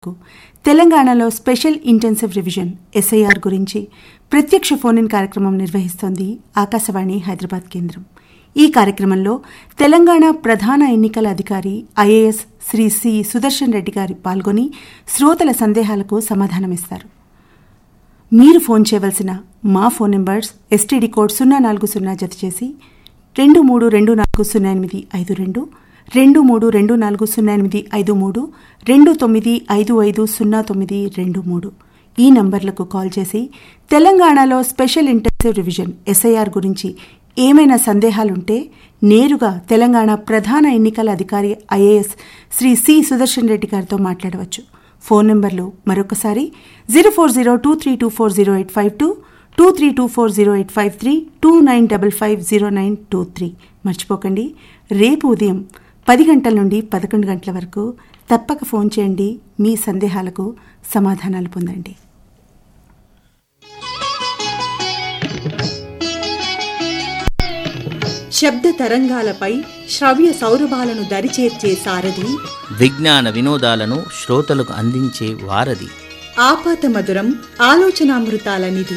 వరకు తెలంగాణలో special intensive revision SIR గురించి ప్రత్యక్ష ఫోన్ ఇన్ కార్యక్రమం నిర్వహిస్తోంది ఆకాశవాణి హైదరాబాద్ కేంద్రం ఈ కార్యక్రమంలో తెలంగాణ ప్రధాన ఎన్నికల అధికారి ఐఏఎస్ శ్రీ సి సుదర్శన్ రెడ్డి గారి పాల్గొని శ్రోతల సందేహాలకు సమాధానమిస్తారు మీరు ఫోన్ చేయవలసిన మా ఫోన్ నెంబర్స్ ఎస్టీడీ కోడ్ సున్నా నాలుగు సున్నా జత చేసి రెండు మూడు రెండు నాలుగు సున్నా ఎనిమిది ఐదు రెండు రెండు మూడు రెండు నాలుగు సున్నా ఎనిమిది ఐదు మూడు రెండు తొమ్మిది ఐదు ఐదు సున్నా తొమ్మిది రెండు మూడు ఈ నంబర్లకు కాల్ చేసి తెలంగాణలో స్పెషల్ ఇంటెన్సివ్ రివిజన్ ఎస్ఐఆర్ గురించి ఏమైనా సందేహాలుంటే నేరుగా తెలంగాణ ప్రధాన ఎన్నికల అధికారి ఐఏఎస్ శ్రీ సి సుదర్శన్ రెడ్డి గారితో మాట్లాడవచ్చు ఫోన్ నెంబర్లు మరొకసారి zero four zero two three two four zero eight five two two three two four zero eight five three two nine double five zero nine two three మర్చిపోకండి రేపు ఉదయం పది గంటల నుండి పదకొండు గంటల వరకు తప్పక ఫోన్ చేయండి మీ సందేహాలకు సమాధానాలు పొందండి శబ్ద తరంగాలపై శ్రవ్య సౌరభాలను దరిచేర్చే సారథి విజ్ఞాన వినోదాలను శ్రోతలకు అందించే వారధి ఆపాత మధురం ఆలోచనామృతాల నిధి